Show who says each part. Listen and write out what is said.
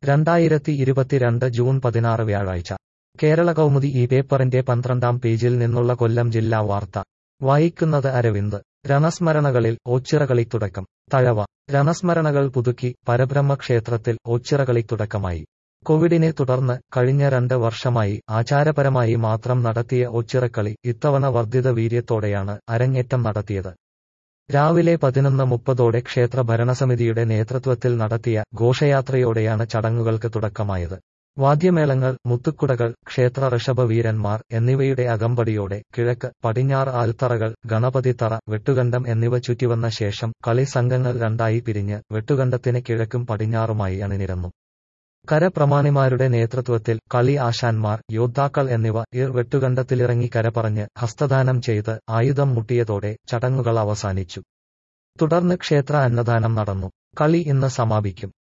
Speaker 1: രണ്ടായിരത്തി ഇരുപത്തിരണ്ട് ജൂൺ പതിനാറ് വ്യാഴാഴ്ച കേരള കൗമുദി ഈ പേപ്പറിന്റെ പന്ത്രണ്ടാം പേജിൽ നിന്നുള്ള കൊല്ലം ജില്ലാ വാർത്ത വായിക്കുന്നത് അരവിന്ദ് രണസ്മരണകളിൽ ഓച്ചിറകളി തുടക്കം തഴവ രണസ്മരണകൾ പുതുക്കി പരബ്രഹ്മ ക്ഷേത്രത്തിൽ ഓച്ചിറകളി തുടക്കമായി കോവിഡിനെ തുടർന്ന് കഴിഞ്ഞ രണ്ട് വർഷമായി ആചാരപരമായി മാത്രം നടത്തിയ ഓച്ചിറക്കളി ഇത്തവണ വർദ്ധിത വീര്യത്തോടെയാണ് അരങ്ങേറ്റം നടത്തിയത് രാവിലെ പതിനൊന്ന് മുപ്പതോടെ ക്ഷേത്ര ഭരണസമിതിയുടെ നേതൃത്വത്തിൽ നടത്തിയ ഘോഷയാത്രയോടെയാണ് ചടങ്ങുകൾക്ക് തുടക്കമായത് വാദ്യമേളങ്ങൾ മുത്തുക്കുടകൾ ക്ഷേത്ര ഋഷഭവീരന്മാർ എന്നിവയുടെ അകമ്പടിയോടെ കിഴക്ക് പടിഞ്ഞാറ് ആൽത്തറകൾ ഗണപതിത്തറ വെട്ടുകണ്ടം എന്നിവ ചുറ്റിവന്ന ശേഷം കളി സംഘങ്ങൾ രണ്ടായി പിരിഞ്ഞ് വെട്ടുകണ്ടത്തിന് കിഴക്കും പടിഞ്ഞാറുമായി അണിനിരന്നു കരപ്രമാണിമാരുടെ നേതൃത്വത്തിൽ കളി ആശാന്മാർ യോദ്ധാക്കൾ എന്നിവ ഇർ വെട്ടുകണ്ടത്തിലിറങ്ങി കരപറഞ്ഞ് ഹസ്തദാനം ചെയ്ത് ആയുധം മുട്ടിയതോടെ ചടങ്ങുകൾ അവസാനിച്ചു തുടർന്ന് ക്ഷേത്ര അന്നദാനം നടന്നു കളി ഇന്ന് സമാപിക്കും